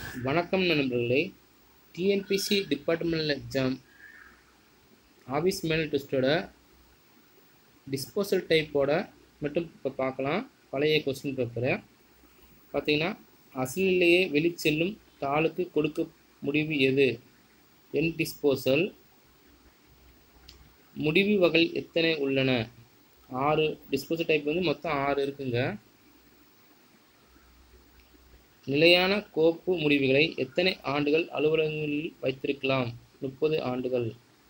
வணக்கம் நண்பர்களே TNPSC departmental exam office மேல் டெஸ்ட்டோட டிஸ்போசல் டைப்போட மட்டும் இப்போ பார்க்கலாம் பழைய கொஸ்டின் பேப்பரை பார்த்தீங்கன்னா அசலிலேயே வெளிச்செல்லும் தாளுக்கு கொடுக்க முடிவு எது என் டிஸ்போசல் முடிவு வகை எத்தனை உள்ளன ஆறு டிஸ்போசல் டைப் வந்து மொத்தம் ஆறு இருக்குங்க நிலையான கோப்பு முடிவுகளை எத்தனை ஆண்டுகள் அலுவலகங்களில் வைத்திருக்கலாம் முப்பது ஆண்டுகள்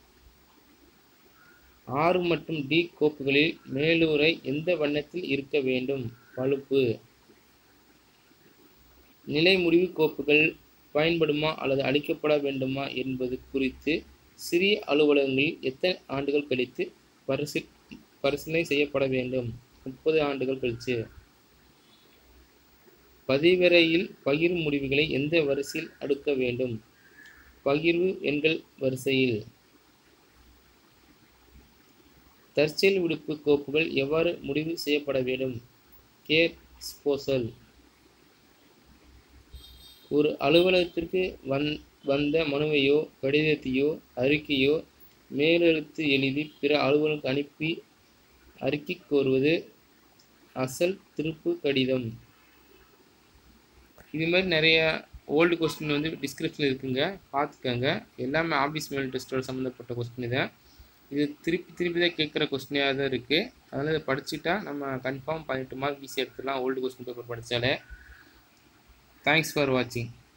ஆறு மற்றும் டி கோப்புகளில் மேலுரை எந்த வண்ணத்தில் இருக்க வேண்டும் பழுப்பு நிலை முடிவு கோப்புகள் பயன்படுமா அல்லது அளிக்கப்பட வேண்டுமா என்பது குறித்து சிறிய அலுவலகங்களில் எத்தனை ஆண்டுகள் கழித்து பரிசீ பரிசீலனை செய்யப்பட வேண்டும் முப்பது ஆண்டுகள் கழித்து பதிவறையில் பகிர்வு முடிவுகளை எந்த வரிசையில் அடுக்க வேண்டும் பகிர்வு எண்கள் வரிசையில் தற்செயல் விடுப்பு கோப்புகள் எவ்வாறு முடிவு செய்யப்பட வேண்டும் கேர் ஸ்போசல் ஒரு அலுவலகத்திற்கு வந் வந்த மனுவையோ கடிதத்தையோ அறிக்கையோ மேலெழுத்து எழுதி பிற அலுவலருக்கு அனுப்பி அறிக்கை கோருவது அசல் திருப்பு கடிதம் இது மாதிரி நிறைய ஓல்டு கொஸ்டின் வந்து டிஸ்கிரிப்ஷனில் இருக்குங்க பார்த்துக்கோங்க எல்லாமே ஆஃபீஸ் மேல் டெஸ்ட்டோட சம்மந்தப்பட்ட கொஸ்டின் தான் இது திருப்பி திருப்பி தான் கேட்குற கொஸ்டினாக தான் இருக்குது அதனால் இதை படிச்சுட்டா நம்ம கன்ஃபார்ம் பதினெட்டு மார்க் ஈஸியாக எடுத்துடலாம் ஓல்டு கொஸ்டின் பேப்பர் படித்தாலே தேங்க்ஸ் ஃபார் வாட்சிங்